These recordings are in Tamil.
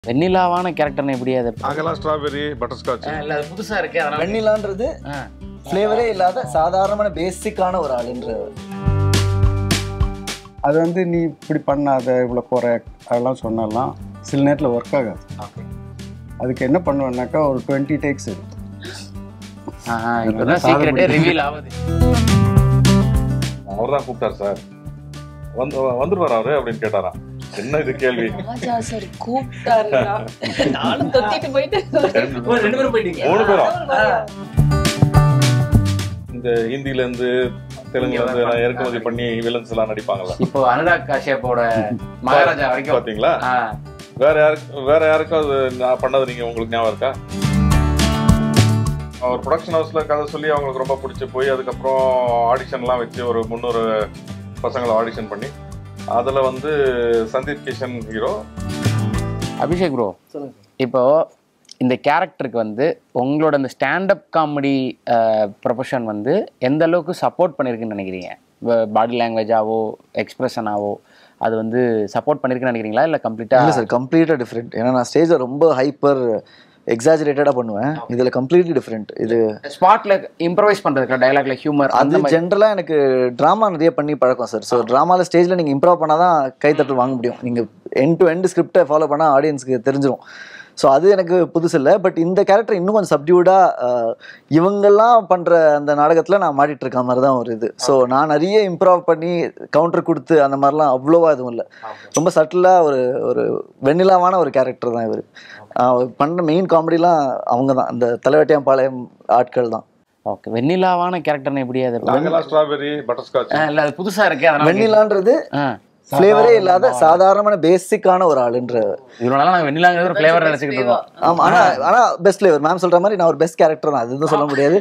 வெண்ணிலாவான கேரக்டர்னு எப்படி அது நாங்கெல்லாம் ஸ்ட்ராபெரி பட்டர்ஸ்காட்ச் இல்ல அது புதுசா இருக்கு அதனால வெண்ணிலான்றது ஆ. ஃப்ளேவரே இல்லாத சாதாரணமான பேசிக்கான ஒரு ஆளுன்ற அது வந்து நீ இப்படி பண்ணாத இவ்வளோ குறை அதெல்லாம் சொன்னாலாம் சில நேரத்தில் ஒர்க் ஆகாது Okay. அதுக்கு என்ன பண்ணுவேன்னாக்கா ஒரு டுவெண்ட்டி டேக்ஸ் இருக்கு ஆஹா, இப்பதான் சீக்கிரட்டே ரிவீல் ஆகுது அவர் தான் கூப்பிட்டார் சார் வந்து வந்துருவார் அவரு அப்படின்னு கேட்டாராம் என்ன இது கேள்வி ராஜா சார் கூப்பிட்டாருடா நானும் தொத்திட்டு போயிட்டு ரெண்டு பேரும் போயிட்டீங்க மூணு பேரும் இந்த ஹிந்தில இருந்து தெலுங்குல இருந்து எல்லாம் இறக்குமதி பண்ணி வில்லன்ஸ் எல்லாம் நடிப்பாங்கல்ல இப்போ அனுராக் காஷ்யப்போட மகாராஜா வரைக்கும் பாத்தீங்களா ஆ, வேற யாருக்கு வேற யாருக்கும் அது நான் பண்ணது நீங்க உங்களுக்கு ஞாபகம் இருக்கா அவர் ப்ரொடக்ஷன் ஹவுஸ்ல கதை சொல்லி அவங்களுக்கு ரொம்ப பிடிச்சி போய் அதுக்கப்புறம் ஆடிஷன்லாம் வச்சு ஒரு முந்நூறு பசங்களை ஆடிஷன் பண்ணி அதுல வந்து சந்தீப் கிஷன் ஹீரோ அபிஷேக் ப்ரோ சொல்லுங்க இப்போ இந்த கேரக்டருக்கு வந்து உங்களோட இந்த ஸ்டாண்டப் காமெடி ப்ரொஃபஷன் வந்து எந்த அளவுக்கு சப்போர்ட் பண்ணியிருக்குன்னு நினைக்கிறீங்க பாடி லாங்குவேஜாவோ எக்ஸ்பிரஷனாவோ அது வந்து சப்போர்ட் பண்ணியிருக்குன்னு நினைக்கிறீங்களா இல்லை இல்லை கம்ப்ளீட்டாக சார் கம்ப்ளீட்டாக டிஃப்ரெண்ட் ஏன்னா நான் ஸ்டேஜில் ரொம்ப ஹைப்பர் எக்ஸாஜரேட்டடாக பண்ணுவேன் இதில் கம்ப்ளீட்லி டிஃப்ரெண்ட் இது ஸ்பாட்ல இம்ப்ரவைஸ் பண்றதுக்கு டைலாக்ல ஹியூமர் அந்த அது மாதிரி ஜென்ரலாக எனக்கு ட்ராமா நிறைய பண்ணி பழக்கம் சார் ஸோ ட்ராமாவில் ஸ்டேஜில் நீங்கள் இம்ப்ரூவ் பண்ணால் தான் கைத்தட்டல் வாங்க முடியும் நீங்கள் எண்ட் டு எண்ட் ஸ்கிரிப்டை ஃபாலோ பண்ணால் ஆடியன்ஸ்க்கு தெரிஞ்சிடும் ஸோ அது எனக்கு புதுசு இல்லை பட் இந்த கேரக்டர் இன்னும் கொஞ்சம் சப்டியூடாக இவங்கெல்லாம் பண்ணுற அந்த நாடகத்தில் நான் மாட்டிட்டு இருக்க மாதிரி தான் ஒரு இது ஸோ நான் நிறைய இம்ப்ரூவ் பண்ணி கவுண்டர் கொடுத்து அந்த மாதிரிலாம் அவ்வளோவா எதுவும் இல்லை ரொம்ப சட்டிலாக ஒரு ஒரு வெண்ணிலாவான ஒரு கேரக்டர் தான் இவர் பண்ணுற மெயின் காமெடிலாம் அவங்க தான் இந்த தலைவட்டியாம்பாளையம் ஆட்கள் தான் ஓகே வெண்ணிலாவான கேரக்டர்னு எப்படி அது நாங்கெல்லாம் ஸ்ட்ராபெரி பட்டர்ஸ்காட்ச் ஆ, இல்ல அது புதுசா இருக்கு அதனால வெண்ணிலான்றது ஆ. ஃப்ளேவரே இல்லாத சாதாரணமான பேசிக்கான ஒரு ஆளுன்ற இவ்வளவு நாளா நாங்க வெண்ணிலாங்கிறது ஒரு ஃபிளேவர் நினைச்சுக்கிட்டு இருக்கோம் ஆமா ஆனா ஆனா பெஸ்ட் ஃப்ளேவர் மேம் சொல்ற மாதிரி நான் ஒரு பெஸ்ட் கேரக்டர் தான் அதுதான் சொல்ல முடியாது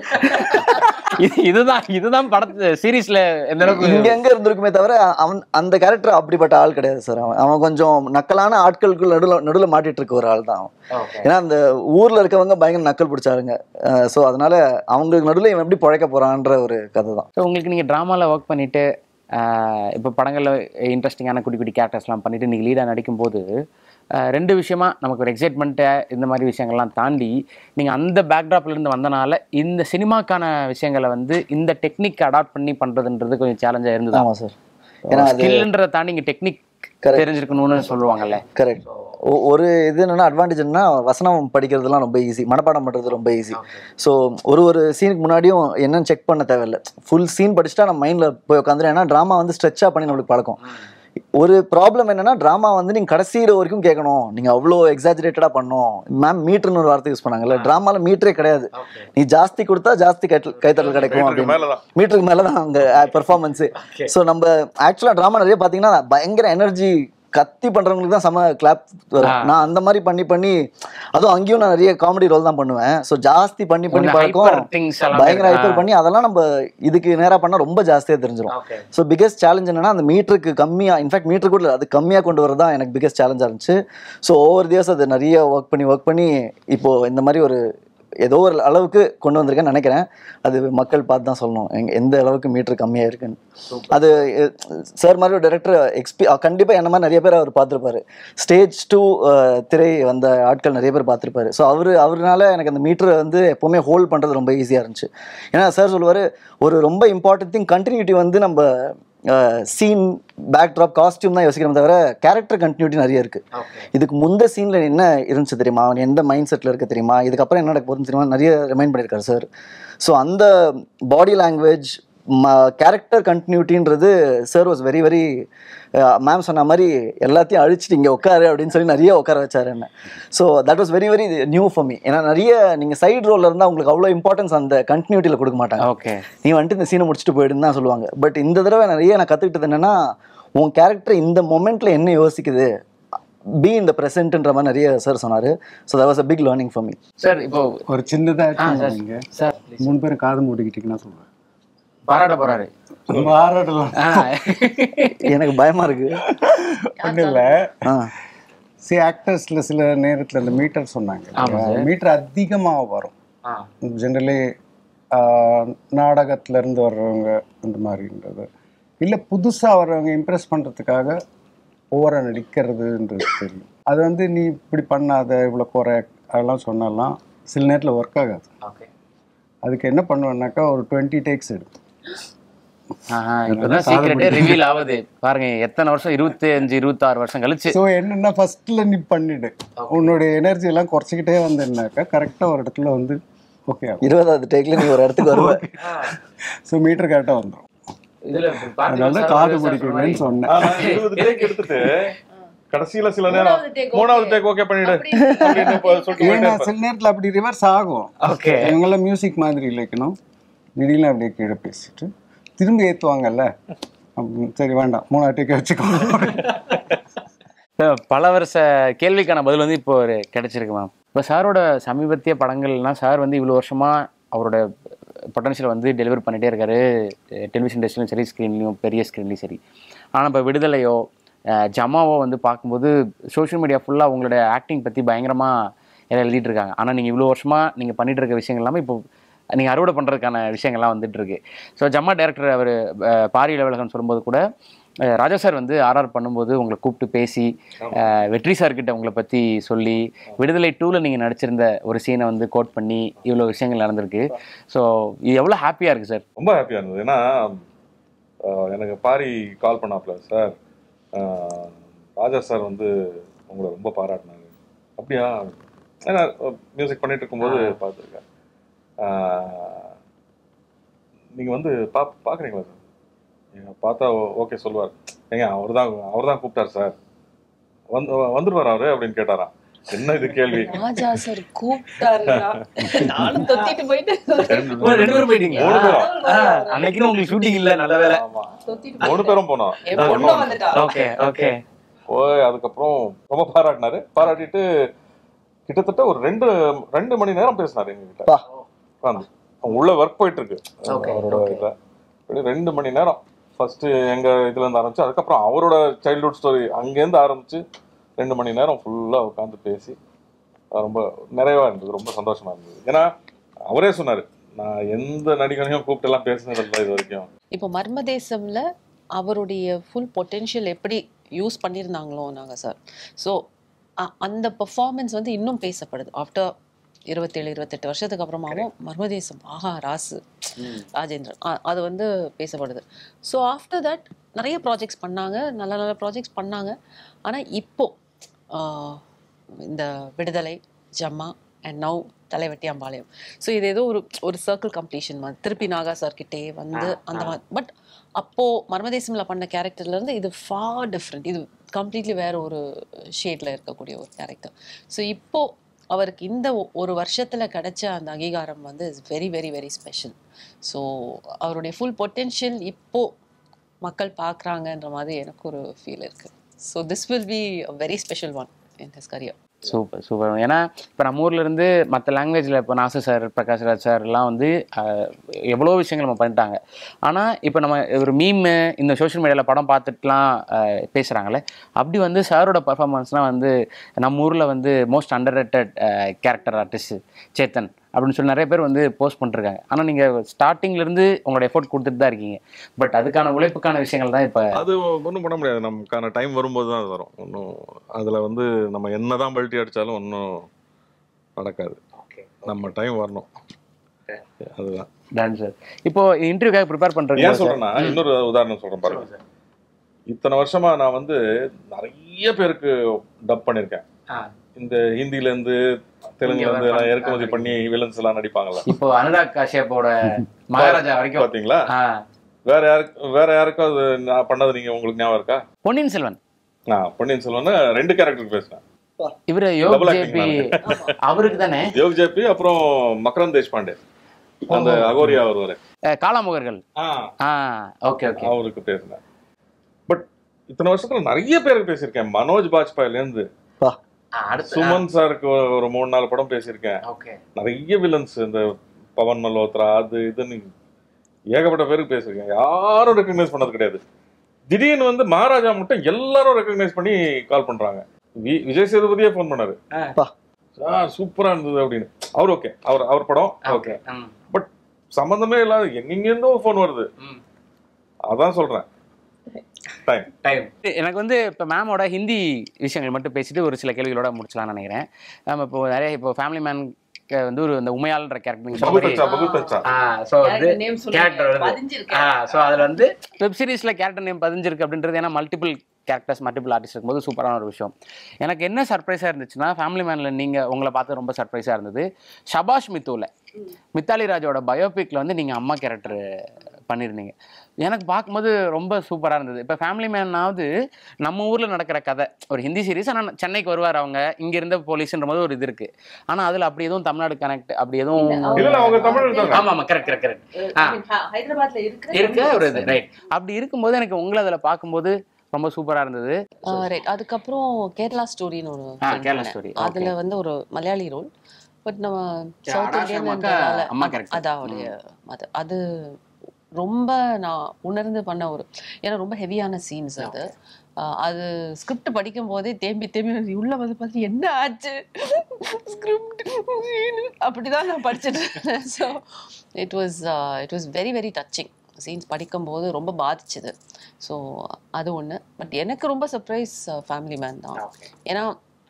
இது இதுதான் இதுதான் படத்து சீரிஸ்ல எந்த அளவுக்கு இங்க எங்க இருந்திருக்குமே தவிர அவன் அந்த கேரக்டர் அப்படிப்பட்ட ஆள் கிடையாது சார் அவன் அவன் கொஞ்சம் நக்கலான ஆட்களுக்கு நடுல நடுல மாட்டிட்டு இருக்க ஒரு ஆள் தான் அவன் Okay. ஏன்னா அந்த ஊர்ல இருக்கவங்க பயங்கர நக்கல் பிடிச்சாருங்க ஸோ அதனால அவங்களுக்கு நடுவில் இவன் எப்படி பழைக்க போறான்ற ஒரு கதை தான் ஸோ உங்களுக்கு நீங்கள் ட்ராமாவில் ஒர்க் பண்ணிட்டு ஆஹ் இப்போ படங்களில் இன்ட்ரெஸ்டிங்கான குட்டி குட்டி கேரக்டர்ஸ்லாம் பண்ணிட்டு நீங்கள் லீடாக நடிக்கும்போது ஆஹ் ரெண்டு விஷயமா நமக்கு ஒரு எக்ஸைட்மெண்ட்டை இந்த மாதிரி விஷயங்கள்லாம் தாண்டி நீங்கள் அந்த backdropல இருந்து வந்தனால இந்த சினிமாக்கான விஷயங்களை வந்து இந்த டெக்னிக் அடாப்ட் பண்ணி பண்ணுறதுன்றது கொஞ்சம் சேலஞ்சாக இருந்தது ஆமா சார் ஏன்னா அது ஸ்கில்ன்றதை தாண்டி இங்கே டெக்னிக் தெரிஞ்சிருக்கணும்னு சொல்லுவாங்கல்ல கரெக்ட் ஒரு இது என்னன்னா அட்வான்டேஜ் என்னன்னா வசனம் படிக்கிறதுலாம் ரொம்ப ஈஸி மனப்பாடம் பண்ணுறது ரொம்ப ஈஸி ஸோ ஒரு ஒரு சீனுக்கு முன்னாடியும் என்னன்னு செக் பண்ண தேவையில்ல ஃபுல் சீன் படிச்சுட்டா நம்ம மைண்டில் போய் உட்காந்துரும் ஏன்னா ட்ராமா வந்து ஸ்ட்ரெச்சாக பண்ணி நம்மளுக்கு பழக்கம் ஒரு ப்ராப்ளம் என்னன்னா ட்ராமா வந்து நீங்கள் கடைசியில் வரைக்கும் கேட்கணும் நீங்கள் அவ்வளோ எக்ஸாஜரேட்டடாக பண்ணணும் மேம் மீட்டர்னு ஒரு வார்த்தை யூஸ் பண்ணாங்கல்ல ட்ராமாவில் மீட்டரே கிடையாது நீ ஜாஸ்தி கொடுத்தா ஜாஸ்தி கைத்தல் கைத்தட்டல் கிடைக்கும் மீட்டருக்கு அப்படின்னு மேலதான் மீட்டருக்கு மேலே தான் அங்கே பெர்ஃபார்மன்ஸு ஸோ நம்ம ஆக்சுவலாக ட்ராமா நிறைய பார்த்தீங்கன்னா பயங்கர எனர்ஜி கத்தி பண்றவங்களுக்கு தான் செம கிளாப் வரும் நான் அந்த மாதிரி பண்ணி பண்ணி அதுவும் அங்கேயும் நான் நிறைய காமெடி ரோல் தான் பண்ணுவேன் ஸோ ஜாஸ்தி பண்ணி பண்ணி கொஞ்சம் hyper பழக்கம் things எல்லாம் பயங்கர இருக்கு. ஹைப்பர் பண்ணி அதெல்லாம் நம்ம இதுக்கு நேரா பண்ணா ரொம்ப ஜாஸ்தியா தெரிஞ்சிடும் Okay. ஸோ பிகெஸ்ட் சேலஞ்ச் என்னன்னா அந்த மீட்டருக்கு கம்மியா இன்ஃபேக்ட் மீட்டர் கூட இல்ல, அது கம்மியா கொண்டு வரது தான் எனக்கு பிகெஸ்ட் சேலஞ்சாக இருந்துச்சு ஸோ ஓவர் தியர்ஸ் அது நிறைய ஒர்க் பண்ணி ஒர்க் பண்ணி இப்போ இந்த மாதிரி ஒரு ஏதோ ஒரு அளவுக்கு கொண்டு வந்திருக்கேன்னு நினைக்கிறேன் அது மக்கள் பார்த்து தான் சொல்லணும் எங்க எந்த அளவுக்கு மீட்டர் கம்மியா இருக்குன்னு அது சார் மாதிரி ஒரு டேரக்டர் எக்ஸ்பி கண்டிப்பா என்ன மாதிரி நிறைய பேர் அவர் பார்த்துருப்பாரு ஸ்டேஜ் டூ திரை வந்த ஆட்கள் நிறைய பேர் பார்த்துருப்பாரு ஸோ அவர் அவருனால எனக்கு அந்த மீட்டரை வந்து எப்போவுமே ஹோல்ட் பண்ணுறது ரொம்ப ஈஸியாக இருந்துச்சு ஏன்னா சார் சொல்லுவார் ஒரு ரொம்ப இம்பார்ட்டன்ட் திங் கண்டினியூட்டி வந்து நம்ம சீன் பேக் ட்ராப் காஸ்டியூம் தான் யோசிக்கிறோம் தவிர கேரக்டர் கண்டினியூட்டி நிறைய இருக்கு இதுக்கு முந்த சீன்ல என்ன இருந்துச்சு தெரியுமா அவன் எந்த மைண்ட் செட்ல இருக்க தெரியுமா இதுக்கப்புறம் என்ன நடக்க போகுதுன்னு தெரியுமா நிறைய ரிமைண்ட் பண்ணியிருக்காரு சார் ஸோ அந்த பாடி லாங்குவேஜ் கேரக்டர் கண்டினியூட்டின்றது sir was very very ma'am சொன்ன மாதிரி எல்லாத்தையும் அழிச்சிட்டு இங்கே உட்காரு அப்படின்னு சொல்லி நிறைய உட்கார வச்சாரு என்ன so that was very very new for me ஏன்னா நிறைய நீங்கள் சைடு ரோலில் இருந்தால் உங்களுக்கு அவ்வளோ இம்பார்ட்டன்ஸ் அந்த கண்டினியூட்டியில் கொடுக்க மாட்டாங்க ஓகே நீ வந்துட்டு இந்த சீனை முடிச்சுட்டு போயிடுன்னு தான் சொல்லுவாங்க பட் இந்த தடவை நிறைய நான் கற்றுக்கிட்டது என்னன்னா உன் கேரக்டர் இந்த மொமெண்ட்ல என்ன யோசிக்குது பி இந்த ப்ரெசென்ட்ன்ற மாதிரி நிறைய சார் சொன்னார் so that was a big learning for me sir இப்போ ஒரு சின்னதாக ஆ ஆட் சார் பண்ணுங்க சார் மூணு பேரும் காது மூடிக்கிட்டீங்கன்னா சொல்லுவேன் பாராட்ட போறாரு பாராட்டலாம் ஆ. எனக்கு பயமா இருக்கு ஒன்றும் இல்லை ஆ சி ஆக்டர்ஸில் சில நேரத்தில் இந்த மீட்டர் சொன்னாங்க மீட்டர் அதிகமாக வரும் ஆ. ஜென்ரலி நாடகத்துல-இருந்து வர்றவங்க அந்த மாதிரின்றது இல்லை புதுசாக வர்றவங்க இம்ப்ரெஸ் பண்ணுறதுக்காக ஓவராக நடிக்கிறதுன்றது தெரியும் அது வந்து நீ இப்படி பண்ணாத இவ்வளோ குறை அதெல்லாம் சொன்னாலாம் சில நேரத்தில் ஒர்க் ஆகாது ஓகே அதுக்கு என்ன பண்ணுவேன்னாக்கா ஒரு டுவெண்ட்டி டேக்ஸ் எடுக்கும் ஆஹா இப்பதான் சீக்கிரட்டே ரிவீல் ஆகுது பாருங்க எத்தனை வருஷம் இருபத்தி அஞ்சு இருபத்தாறு வருஷம் கழிச்சு ஸோ என்னென்னா ஃபஸ்ட்டில் நீ பண்ணிடு உன்னுடைய எனர்ஜி எல்லாம் குறைச்சிக்கிட்டே வந்தேன்னாக்கா கரெக்டாக ஒரு இடத்துல வந்து ஓகே ஆகும் இருபதாவது டேக்ல நீ ஒரு இடத்துக்கு வருவ ஸோ மீட்டர் கரெக்டாக வந்துடும் இதுல அதனால காது பிடிக்கணும்னு சொன்னேன் ஆனா இருபது டேக் எடுத்துட்டு கடைசியில சில நேரம் மூணாவது take மூணாவது okay. டேக் ஓகே பண்ணிடு அப்படி அப்படின்னு இப்ப சொல்லிட்டு போயிட்டே ஏன்னா இருப்பேன். சில நேரத்தில் அப்படி ரிவர்ஸ் ஆகும் ஓகே இவங்கெல்லாம் மியூசிக் மாதிரி இழைக்கணும் திடீர்னு அப்படியே கீழே பேசிட்டு திரும்பி ஏற்றுவாங்கல்ல அப்படின்னு சரி வேண்டாம் மூணாவது டேக் வச்சுக்கோ பல வருஷ கேள்விக்கான பதில் வந்து இப்போ ஒரு கிடைச்சிருக்கு மேம் இப்போ சாரோட சமீபத்திய படங்கள்லாம் சார் வந்து இவ்வளோ வருஷமா அவரோட பொட்டன்ஷியல் வந்து டெலிவர் பண்ணிட்டே இருக்காரு டெலிவிஷன் இண்டஸ்ட்ரியிலும் சரி ஸ்க்ரீன்லையும் பெரிய ஸ்க்ரீன்லையும் சரி ஆனால் இப்போ விடுதலையோ அஹ், ஜமாவோ வந்து பார்க்கும்போது சோஷியல் மீடியா ஃபுல்லாக உங்களோட ஆக்டிங் பற்றி பயங்கரமாக எல்லாம் எழுதிட்டு இருக்காங்க ஆனால் நீங்கள் இவ்வளோ வருஷமாக நீங்கள் பண்ணிட்டு இருக்க விஷயங்கள் எல்லாமே இப்போ நீங்கள் அறுவடை பண்ணுறதுக்கான விஷயங்கள்லாம் வந்துட்டு இருக்கு ஸோ ஜம்மா டேரக்டர் அவர் பாரி லெவலகன் சொல்லும்போது கூட அஹ், ராஜா சார் வந்து ஆர்ஆர் பண்ணும்போது உங்களை கூப்பிட்டு பேசி அஹ், வெற்றி சார் கிட்ட உங்களை பற்றி சொல்லி விடுதலை டூவில் நீங்கள் நடிச்சிருந்த ஒரு சீனை வந்து கோட் பண்ணி இவ்வளோ விஷயங்கள் நடந்திருக்கு ஸோ இது எவ்வளோ ஹாப்பியாக இருக்குது சார் ரொம்ப ஹாப்பியா இருந்தது ஏன்னா ஆஹ், எனக்கு பாரி கால் பண்ணாப்ல சார் ஆஹ், ராஜா சார் வந்து உங்களை ரொம்ப பாராட்டினாரு அப்படியா ஏன்னா மியூசிக் பண்ணிட்டு இருக்கும்போது பார்த்துருக்கேன் நீங்கள் வந்து பா பார்க்குறீங்களா சார் ஏங்க பார்த்தா ஓகே சொல்லுவார் ஏங்க அவர் தான் அவர் தான் கூப்பிட்டார் சார் வந்து வந்துடுவார் அவரு அப்படின்னு கேட்டாராம் என்ன இது கேள்வி ராஜா சார் கூப்பிட்டாருடா நானும் தொத்திட்டு போயிட்டு ரெண்டு பேரும் போயிட்டீங்களா மூணு பேரும் அன்னைக்குன்னு உங்களுக்கு ஷூட்டிங் இல்லை நல்ல வேலை ஆமா தொத்திட்டு மூணு பேரும் போனோம் என் பொண்ணு வந்துட்டா ஓகே ஓகே போய் அதுக்கப்புறம் ரொம்ப பாராட்டினாரு பாராட்டிட்டு கிட்டத்தட்ட ஒரு ரெண்டு ரெண்டு மணி நேரம் பேசினாரு எங்ககிட்ட பா. உட்காந்து அவங்க உள்ள ஒர்க் போயிட்டு இருக்கு Okay, அவரோட okay. இதுல இப்படி ரெண்டு மணி நேரம் ஃபர்ஸ்ட் எங்க இதுல இருந்து ஆரம்பிச்சு அதுக்கப்புறம் அவரோட சைல்ட்ஹுட் ஸ்டோரி அங்கேருந்து ஆரம்பிச்சு ரெண்டு மணி நேரம் ஃபுல்லா உட்காந்து பேசி அது ரொம்ப நிறைவா இருந்தது ரொம்ப சந்தோஷமா இருந்தது ஏன்னா அவரே சொன்னாரு நான் எந்த நடிகனையும் கூப்பிட்டு எல்லாம் பேசினது இல்லை இது வரைக்கும் இப்போ மர்மதேசம்ல அவருடைய ஃபுல் பொட்டென்ஷியல் எப்படி யூஸ் பண்ணியிருந்தாங்களோ நாங்க சார் ஸோ அந்த பெர்ஃபார்மன்ஸ் வந்து இன்னும் பேசப்படுது ஆஃப்டர் இருபத்தேழு இருபத்தெட்டு வருஷத்துக்கு அப்புறமாவும் மர்மதேசம் ஆஹா ராசு ராஜேந்திரன் அ- அது வந்து பேசப்படுது ஸோ ஆஃப்டர் தட் நிறைய ப்ராஜெக்ட்ஸ் பண்ணாங்க நல்ல நல்ல ப்ராஜெக்ட்ஸ் பண்ணாங்க ஆனால் இப்போ ஆஹ், இந்த விடுதலை Jama and now Thalaivettiyampalayam so இது ஏதோ ஒரு ஒரு சர்க்கிள் கம்ப்ளீஷன் மாதிரி திருப்பி நாகா சார்கிட்டே வந்து அந்த மாதிரி பட் அப்போது மர்மதேசமில் பண்ண கேரக்டர்லேருந்து இது ஃபார் டிஃப்ரெண்ட் இது கம்ப்ளீட்லி வேற ஒரு ஷேடில் இருக்கக்கூடிய ஒரு கேரக்டர் ஸோ இப்போ அவருக்கு இந்த ஒ- ஒரு வருஷத்தில் கிடைச்ச அந்த அங்கீகாரம் வந்து is very very very special so அவருடைய ஃபுல் பொட்டென்ஷியல் இப்போ மக்கள் பார்க்குறாங்கன்ற மாதிரி எனக்கு ஒரு ஃபீல் இருக்குது so this will be a very special one in his career super super ஏன்னா இப்போ நம்ம ஊர்ல இருந்து மற்ற லாங்குவேஜில் இப்போ நாசு சார் பிரகாஷ் ராஜ் சார் எல்லாம் வந்து அஹ், எவ்வளோ விஷயங்கள் நம்ம பண்ணிட்டாங்க ஆனால் இப்போ நம்ம ஒரு மீமு இந்த சோஷியல் மீடியாவில் படம் பார்த்துட்டுலாம் அஹ், பேசுகிறாங்களே அப்படி வந்து சாரோட பர்ஃபார்மன்ஸ்லாம் வந்து நம்ம ஊரில் வந்து most underrated character artist Chetan அப்படின்னு சொல்லி நிறைய பேர் வந்து போஸ்ட் பண்ணிருக்காங்க ஆனால் நீங்கள் ஸ்டார்டிங்லேருந்து உங்களோட எஃபோர்ட் கொடுத்துட்டு தான் இருக்கீங்க பட் அதுக்கான உழைப்புக்கான விஷயங்கள் தான் இப்போ அது ஒன்றும் பண்ண முடியாது நமக்கான டைம் வரும்போது தான் அது வரும் ஒன்றும் அதில் வந்து நம்ம என்னதான் பல்ட்டி அடித்தாலும் ஒன்றும் நடக்காது நம்ம டைம் வரணும் அதுதான் டான்ஸர் இப்போ இன்டர்வியூக்காக ப்ரிப்பேர் ஏன் பண்ணுறேன் சொல்றேன்னா இன்னொரு உதாரணம் சொல்றேன் பாருங்க இத்தனை வருஷமா நான் வந்து நிறைய பேருக்கு டப் பண்ணிருக்கேன் இந்த ஹிந்தில இருந்து தெலுங்குல இருந்து எல்லாம் இறக்குமதி பண்ணி வில்லன்ஸ் எல்லாம் நடிப்பாங்கல்ல இப்போ அனுராக் காஷ்யப்போட மகாராஜா வரைக்கும் பாத்தீங்களா ஆ, வேற யாருக்கு வேற யாருக்கும் அது நான் பண்ணது நீங்க உங்களுக்கு ஞாபகம் இருக்கா பொன்னியின் செல்வன் நான் பொன்னியின் செல்வன் ரெண்டு கேரக்டர் பேசினேன் இவரு யோக் Double ஜேபி acting அவருக்கு தானே யோக் ஜேபி அப்புறம் மக்ரந்த் தேஷ்பாண்டே அந்த அகோரியா வருவாரு அஹ், காலாமுகர்கள் ஆ ஓகே ஓகே அவருக்கு பேசினேன் பட் இத்தனை வருஷத்துல நிறைய பேருக்கு பேசியிருக்கேன் மனோஜ் பாஜ்பாயில இருந்து அடுத்து சுமன் சாருக்கு ஒரு மூணு நாலு படம் பேசியிருக்கேன் ஓகே நிறைய வில்லன்ஸ் இந்த பவன் மல்ஹோத்ரா அது இதுன்னு ஏகப்பட்ட பேருக்கு பேசியிருக்கேன் யாரும் ரெக்கக்னைஸ் பண்ணது கிடையாது திடீர்னு வந்து மகாராஜா மட்டும் எல்லாரும் ரெக்கக்னைஸ் பண்ணி கால் பண்றாங்க வி- விஜய் சேதுபதியே ஃபோன் பண்ணாரு பா. சார் சூப்பரா இருந்தது அப்படின்னு அவர் ஓகே அவர் அவர் படம் ஓகே சம்பந்தமே இல்லாத எங்கெங்கிருந்தோ ஃபோன் வருது ம். அதான் சொல்றேன் டைம் டைம் எனக்கு வந்து இப்போ மேமோட ஹிந்தி விஷயங்கள் மட்டும் பேசிட்டு ஒரு சில கேள்விகளோட முடிச்சலாம்னு நினைக்கிறேன் நம்ம இப்போ நிறைய இப்போ ஃபேமிலி மேன் வந்து ஒரு இந்த உமையாள்ன்ற கேரக்டர் பகுத்தச்சா பகுத்தச்சா ஸோ வந்து Character name சொல்லுங்க. கேரக்டர் வருது பதிஞ்சிருக்கு. ஸோ அதில் வந்து வெப் சீரிஸில் கேரக்டர் நேம் பதிஞ்சிருக்கு அப்படின்றது ஏன்னா மல்டிபிள் கேரக்டர்ஸ் மல்டிபிள் ஆர்டிஸ்ட் இருக்கும்போது சூப்பரான ஒரு விஷயம் எனக்கு என்ன சர்ப்ரைஸாக இருந்துச்சுன்னா ஃபேமிலி மேனில் நீங்கள் உங்களை பார்த்து ரொம்ப சர்ப்ரைஸாக இருந்தது ஷபாஷ் மித்துவில் மித்தாலி ராஜோட பயோபிக்கில் வந்து நீங்கள் அம்மா கேரக்டர் பண்ணியிருந்தீங்க எனக்கு பார்க்கும்போது ரொம்ப சூப்பராக இருந்தது இப்போ ஃபேமிலி மேனாவது நம்ம ஊரில் நடக்கிற கதை ஒரு ஹிந்தி சீரிஸ் ஆனால் சென்னைக்கு வருவார் அவங்க இங்கே இருந்த போலீஸ்ன்ற போது ஒரு இது இருக்குது ஆனால் அதில் அப்படி எதுவும் தமிழ்நாடு கனெக்ட் அப்படி எதுவும் இல்ல இல்ல அவங்க தமிழ் இருக்காங்க ஆமாம் ஆமாம் கரெக்ட் கரெக்ட் கரெக்ட் ஆ. ஹைதராபாத்ல இருக்கிற இருக்க ஒரு இது ரைட் அப்படி இருக்கும்போது எனக்கு உங்களை அதில் பார்க்கும்போது ரொம்ப சூப்பராக இருந்தது ரைட் அதுக்கப்புறம் கேரளா ஸ்டோரின்னு ஒரு ஆ, film கேரளா பண்ணேன். story, அதுல வந்து ஒரு மலையாளி ரோல் பட் நம்ம Yeah, சவுத் அடாஷ் இந்தியன் அம்மாக்கு அம்மா character. அதாவுடைய அது அது ரொம்ப நான் உணர்ந்து பண்ண ஒரு ஏன்னா ரொம்ப ஹெவியான சீன்ஸ் அது ஆஹ் அது ஸ்கிரிப்ட் படிக்கும் போதே தேம்பி தேம்பி வந்து உள்ள வந்து பார்த்து என்ன ஆச்சு ஸ்கிரிப்ட் அப்படிதான் நான் படிச்சுட்டு இருந்தேன் so it was it was very very touching scenes படிக்கும்போது ரொம்ப பாதிச்சுது ஸோ அது ஒன்று பட் எனக்கு ரொம்ப சர்ப்ரைஸ் ஃபேமிலி மேன் தான் ஏன்னா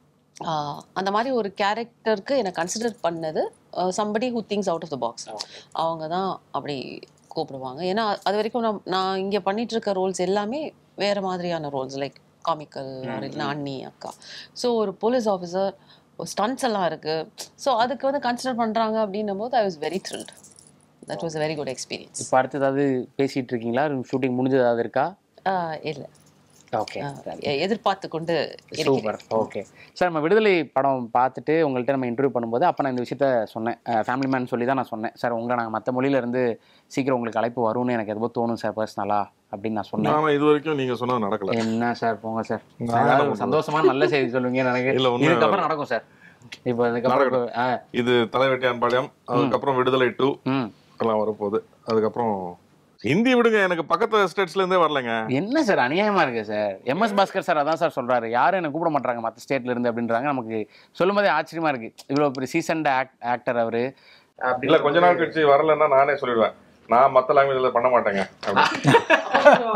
ஆஹ் அந்த மாதிரி ஒரு கேரக்டருக்கு என்னை கன்சிடர் பண்ணது somebody who thinks out of the box அவங்க தான் அப்படி கூப்பிடுவாங்க ஏன்னா அது வரைக்கும் நான் நான் இங்கே பண்ணிட்டு இருக்க ரோல்ஸ் எல்லாமே வேற மாதிரியான ரோல்ஸ் லைக் காமிக்கல் இல்லைன்னா அண்ணி அக்கா ஸோ ஒரு போலீஸ் ஆஃபீஸர் ஸ்டன்ஸ் எல்லாம் இருக்கு ஸோ அதுக்கு வந்து கன்சிடர் பண்ணுறாங்க அப்படின்னும் போது I was very thrilled that was very good experience இப்போ அடுத்து ஏதாவது பேசிட்டு இருக்கீங்களா ஷூட்டிங் முடிஞ்சது ஏதாவது இருக்கா இல்லை ஓகே எதிர்பார்த்து கொண்டு இருக்கிறேன் சூப்பர் ஓகே சார் நம்ம விடுதலை படம் பார்த்துட்டு உங்கள்கிட்ட நம்ம இன்டர்வியூ பண்ணும்போது அப்போ நான் இந்த விஷயத்த சொன்னேன் ஃபேமிலி மேன் சொல்லி தான் நான் சொன்னேன் சார் உங்களை நாங்கள் மற்ற மொழியில இருந்து சீக்கிரம் உங்களுக்கு அழைப்பு வரும்னு எனக்கு எதுவோ தோணும் சார் பர்சனலா அப்படின்னு நான் சொன்னேன் ஆனா இது வரைக்கும் நீங்க சொன்னது நடக்கல என்ன சார் போங்க சார் நான் ஏதாவது என்ன ஒரு சந்தோஷமான நல்ல செய்தி சொல்லுவீங்க எனக்கு இல்ல, உண்மையா இதுக்கப்புறம் நடக்கும் சார் இப்போ இதுக்கப்புறம் ஆ இது தலைவெட்டியான் பாளையம் அதுக்கப்புறம் விடுதலை டூ ம் எல்லாம் வரப்போகுது அதுக்கப்புறம் ஹிந்தி விடுங்க எனக்கு பக்கத்து ஸ்டேட்ஸ்ல இருந்தே வரலங்க என்ன சார் அநியாயமா இருக்கு சார் எம்எஸ் பாஸ்கர் சார் அதான் சார் சொல்றாரு யாரும் என்ன கூப்பிட மாட்டாங்க மற்ற ஸ்டேட்ல இருந்து அப்படின்றாங்க நமக்கு சொல்லும் போதே ஆச்சரியமா இருக்கு இவ்வளவு பெரிய சீசன்ட் ஆக்டர் அவரு இல்ல கொஞ்ச நாள் கழிச்சு வரலன்னா நானே சொல்லிடுவேன் நான் மத்த லாங்குவேஜ்ல பண்ண மாட்டேங்க அப்படி.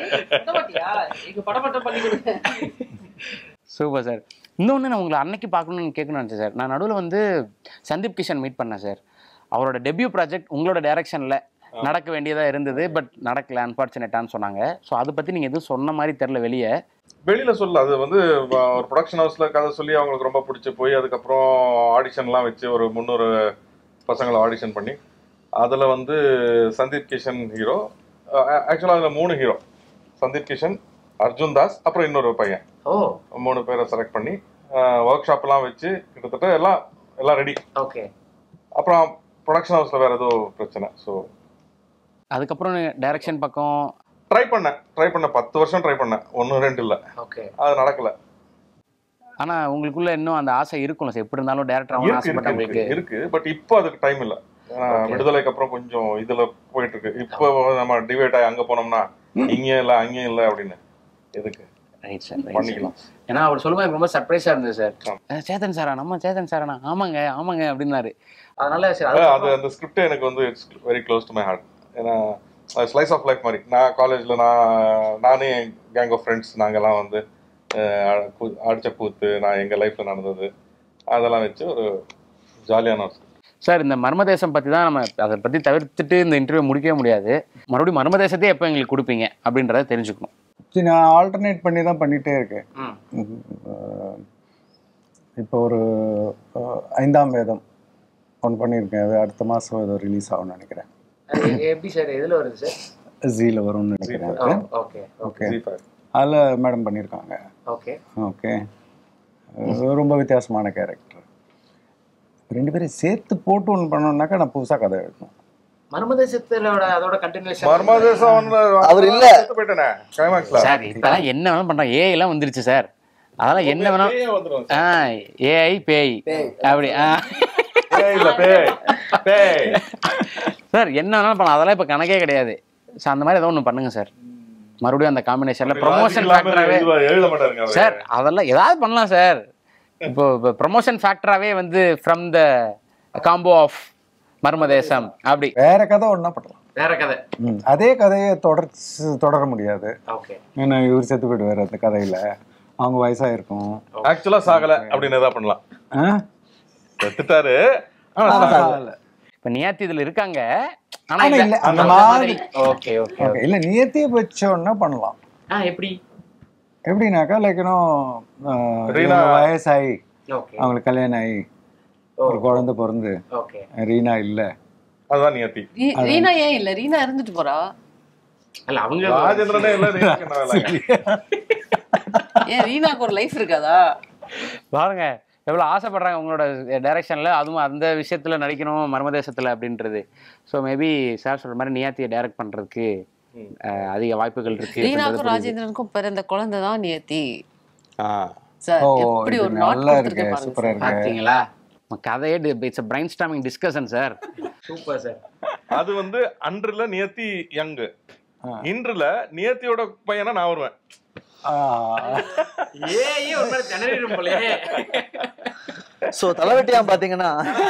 சூப்பர் சார் இன்னொன்று நான் உங்களை அன்னைக்கு பார்க்கணும்னு கேட்கணும்னு நினச்சேன் சார் நான் நடுவில் வந்து சந்தீப் கிஷன் மீட் பண்ணேன் சார் அவரோட டெபியூ ப்ராஜெக்ட் உங்களோட டைரக்ஷனில் நடக்க வேண்டியதாக இருந்தது பட் நடக்கல அன்ஃபார்ச்சுனேட்டான்னு சொன்னாங்க ஸோ அதை பற்றி நீங்கள் எதுவும் சொன்ன மாதிரி தெரில வெளியே வெளியில சொல்ல அது வந்து வ- ஒரு ப்ரொடக்ஷன் ஹவுஸ்ல கதை சொல்லி அவங்களுக்கு ரொம்ப பிடிச்சி போய் அதுக்கப்புறம் ஆடிஷன்லாம் வச்சு ஒரு முந்நூறு பசங்களை ஆடிஷன் பண்ணி அதுல வந்து சந்தீப் கிஷன் ஹீரோ ஆக்சுவலாக அதுல மூணு ஹீரோ சந்தீப் கிஷன் அர்ஜுன் தாஸ் அப்புறம் இன்னொரு பையன் ஓ மூணு பேரை செலக்ட் பண்ணி ஒர்க் ஷாப்லாம் வச்சு கிட்டத்தட்ட எல்லாம் எல்லாம் ரெடி ஓகே அப்புறம் ப்ரொடக்ஷன் ஹவுஸ்ல வேற ஏதோ பிரச்சனை ஸோ அதுக்கப்புறம் டைரக்ஷன் பக்கம் ட்ரை பண்ணேன் ட்ரை பண்ணேன் பத்து வருஷம் ட்ரை பண்ணேன் ஒன்று ரெண்டு இல்லை ஓகே அது நடக்கல ஆனால் உங்களுக்குள்ள இன்னும் அந்த ஆசை இருக்கும்ல சார் எப்படி இருந்தாலும் டேரக்டர் ஆகணும் இருக்கு இருக்கு, ஆசைப்பட்டவங்களுக்கு இருக்கு இருக்கு பட் இப்போ அதுக்கு டைம் இல்ல ஏன்னா விடுதலைக்கு அப்புறம் கொஞ்சம் இதுல போயிட்டு இருக்கு இப்போ நம்ம டிவைட் ஆகி அங்க போனோம்னா இங்கேயும் இல்ல அங்கேயும் இல்ல அப்படின்னு எதுக்கு ரைட் சார் பண்ணிக்கலாம் ஏன்னா அவர் சொல்லும்போது எனக்கு ரொம்ப சர்ப்ரைஸாக இருந்தது சார் அஹ் சேதன் சாரா நம்ம சேதன் சாரானா ஆமாங்க ஆமாங்க அப்படின்னாரு அதனால சரி அதான் அது அது அந்த ஸ்கிரிப்ட் எனக்கு வந்து it's very close to my heart ஏன்னா ஸ்லைஸ் ஆஃப் லைஃப் மாதிரி நான் காலேஜில் நான் நானே என் கேங் ஆஃப் ஃப்ரெண்ட்ஸ் நாங்கெல்லாம் வந்து அஹ், கூ- அடிச்ச கூத்து நான் எங்கள் லைஃப்பில் நடந்தது அதெல்லாம் வச்சு ஒரு ஜாலியான ஒரு script. சார் இந்த மர்மதேசம் பற்றி தான் நம்ம அதை பற்றி தவிர்த்துட்டு இந்த இன்டர்வியூ முடிக்கவே முடியாது மறுபடியும் மர்மதேசத்தையே எப்போ எங்களுக்கு கொடுப்பீங்க அப்படின்றத தெரிஞ்சுக்கணும் சரி நான் ஆல்டர்னேட் பண்ணி தான் பண்ணிகிட்டே இருக்கேன் ம். அஹ் இப்போ ஒரு அஹ், ஐந்தாம் வேதம் ஒன்று பண்ணியிருக்கேன் அது அடுத்த மாதம் ஏதோ ரிலீஸ் ஆகும்னு நினைக்கிறேன் எப்படி சார் எதில் வருது சார் ஜீல வரும்னு நினைக்கிறேன் அது. Okay okay Zee five. அதில் மேடம் பண்ணியிருக்காங்க ஓகே ஓகே அஹ் ரொம்ப வித்தியாசமான கேரக்டர் ரெண்டு பேரும் சேர்த்து போட்டு ஒன்று பண்ணோம்னாக்கா நான் புதுசாக கதை எழுதணும் மர்மதேசத்தோட அதோட கண்டினியூஷன் மர்மதேசம் வந்து அவர் இல்ல. செத்து போயிட்டேனே கிளைமாக்ஸ்ல சார் இப்பெல்லாம் என்ன வேணாலும் பண்றாங்க ஏஐ எல்லாம் வந்துருச்சு சார் அதெல்லாம் என்ன வேணாலும் வந்துடும் ஆ ஏஐ பேய் அப்படி ஆ பேய் இல்ல பேய் பேய் சார் என்ன வேணாலும் பண்ணலாம் அதெல்லாம் இப்போ கணக்கே கிடையாது சார் அந்த மாதிரி ஏதோ ஒன்று பண்ணுங்க சார் மறுபடியும் அந்த காம்பினேஷன்ல ப்ரொமோஷன் இல்லாம ஃபேக்டராகவே எழுத- எழுத மாட்டாருங்க அவரு. சார் அதெல்லாம் ஏதாவது பண்ணலாம் சார் இப்போ இப்போ ப்ரொமோஷன் ஃபேக்டராகவே வந்து from the combo of Marmadesam அப்படி வேற கதை ஒன்றா பண்ணலாம் வேற கதை ம், அதே கதையை தொடர்ச்சி தொடர முடியாது ஓகே ஏன்னா இவர் செத்து போயிடுவார் அந்த கதையில அவங்க வயசாயிருக்கும் ஆக்சுவலா சாகல அப்படின்னு எதாவது பண்ணலாம் ஆ? செத்துட்டாரு ஆனா சாகல. இப்ப நியாத்தி இதுல இருக்காங்க ஆனா ஆனா இல்ல இல்ல, அந்த அந்த மாதிரி. ஓகே ஓகே Okay, இல்ல நியத்தியை வச்சோன்னா பண்ணலாம் ஆ எப்படி எப்படின்னாக்கா லைக் ரீனா- வயசாகி ஓகே அவங்களுக்கு கல்யாணம் ஆகி ஒரு குழந்தை பிறந்து ஓகே ரீனா இல்ல அதுதான் நியத்தி ரீ- ரீனா ஏன் இல்ல ரீனா இருந்துட்டு போறா அல்ல அவங்க ராஜேந்திரனே இல்ல ரீனாக்கு என்ன வேலை ஏன் ரீனாக்கு ஒரு லைஃப் இருக்காதா பாருங்க எவ்வளவு ஆசைப்படுறாங்க உங்களோட டைரக்ஷன்ல அதுவும் அந்த விஷயத்துல நடிக்கணும் மர்மதேசத்துல அப்படின்றது ஸோ மேபி சார் சொல்ற மாதிரி நியாத்தியை டைரக்ட் பண்றதுக்கு அஹ், அதிக வாய்ப்புகள் இருக்கு ரீனாக்கும் அப்படின்றது புரியுது. ராஜேந்திரனுக்கும் பிறந்த குழந்தை தான் நியத்தி ஆ. சார் ஓ எப்படி இது ஒரு நாட் நல்லா இருக்கு கொடுத்துருக்கேன் பாருங்க சூப்பரா இருக்கு பாத்தீங்களா உங்க கதையே it's brainstorming discussion sir super sir அது வந்து அன்றுல நியத்தி யங் இன்றுல நியத்தியோட பையனா நான் வருவேன் ஆ, ஏய் ஒரு மாதிரி திணறிடும் போலே ஸோ தலைவெட்டியான் பார்த்தீங்கன்னா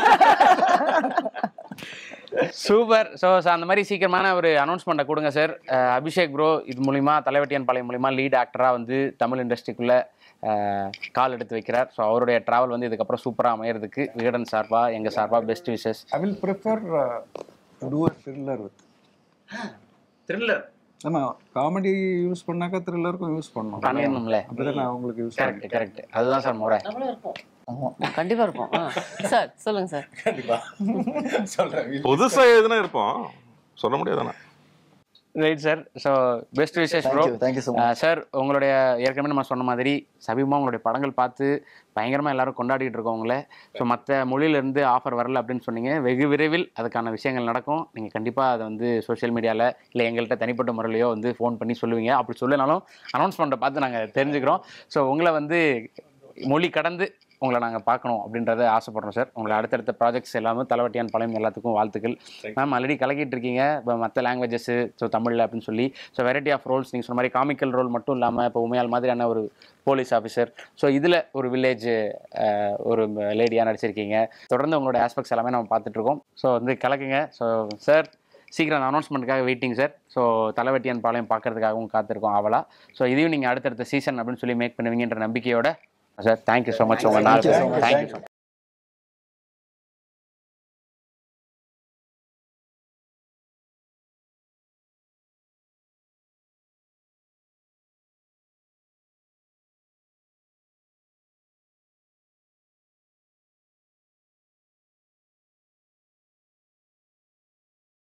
சூப்பர் ஸோ அந்த மாதிரி சீக்கிரமான ஒரு அனௌன்ஸ்மெண்ட்டை கொடுங்க சார் அபிஷேக் ப்ரோ இது மூலிமா தலைவட்டியான் பாளையம் மூலிமா லீட் ஆக்டராக வந்து தமிழ் இண்டஸ்ட்ரிக்குள்ளே கால் எடுத்து வைக்கிறார் ஸோ அவருடைய ட்ராவல் வந்து இதுக்கப்புறம் சூப்பராக அமையறதுக்கு விகடன் சார்பாக எங்கள் சார்பாக best wishes I will prefer uh, to do a thriller with thriller ஆமா காமெடி யூஸ் பண்ணாக்கா த்ரில்லருக்கும் யூஸ் பண்ணணும் பண்ணிடணும்ல அப்படிதான் நான் உங்களுக்கு யூஸ் கரெக்ட் கரெக்ட் அதுதான் சார் முறை நம்மளும் இருப்போம் கண்டிப்பா இருப்போம் ஆ. சார் சொல்லுங்க சார் புதுசா எதுனா இருப்போம் சொல்ல முடியாதானே right sir so best wishes bro thank you thank you so much sir உங்களுடைய ஏற்கனவே நம்ம சொன்ன மாதிரி சமீபமாக உங்களுடைய படங்கள் பார்த்து பயங்கரமாக எல்லாரும் கொண்டாடிட்டு இருக்கோம் உங்களை ஸோ மற்ற மொழியிலேருந்து ஆஃபர் வரல அப்படின்னு சொன்னீங்க வெகு விரைவில் அதுக்கான விஷயங்கள் நடக்கும் நீங்கள் கண்டிப்பாக அதை வந்து சோஷியல் மீடியாவில் இல்லை எங்கள்கிட்ட தனிப்பட்ட முறையிலையோ வந்து ஃபோன் பண்ணி சொல்லுவீங்க அப்படி சொல்லனாலும் அனௌன்ஸ்மெண்ட்டை பார்த்து நாங்கள் தெரிஞ்சுக்கிறோம் ஸோ உங்களை வந்து மொழி கடந்து உங்களை நாங்கள் பார்க்கணும் அப்படின்றத ஆசைப்படுறோம் சார் உங்களை அடுத்தடுத்த ப்ராஜெக்ட்ஸ் எல்லாமே தலைவட்டியான் பழையம் எல்லாத்துக்கும் வாழ்த்துக்கள் மேம் ஆல்ரெடி கலக்கிட்டு இருக்கீங்க இப்போ மற்ற லாங்குவேஜஸ் ஸோ தமிழில் அப்படின்னு சொல்லி ஸோ வெரைட்டி ஆஃப் ரோல்ஸ் நீங்கள் சொன்ன மாதிரி காமிக்கல் ரோல் மட்டும் இல்லாமல் இப்போ உமையால் மாதிரியான ஒரு போலீஸ் ஆஃபீஸர் ஸோ இதில் ஒரு வில்லேஜ் ஒரு லேடியாக நடிச்சிருக்கீங்க தொடர்ந்து உங்களோட ஆஸ்பெக்ட்ஸ் எல்லாமே நம்ம பார்த்துட்ருக்கோம் ஸோ வந்து கலக்குங்க ஸோ சார் சீக்கிரம் அனௌன்ஸ்மெண்ட்டுக்காக waiting sir so Thalaivettiyan Palayam பார்க்கறதுக்காகவும் காத்திருக்கோம் அவளா ஸோ இதையும் நீங்கள் அடுத்தடுத்த சீசன் அப்படின்னு சொல்லி மேக் பண்ணுவீங்கன்ற நம்பிக்கையோட சார் தேங்க்யூ ஸோ மச் உங்கள் நாள் Thank you so much. Thank you so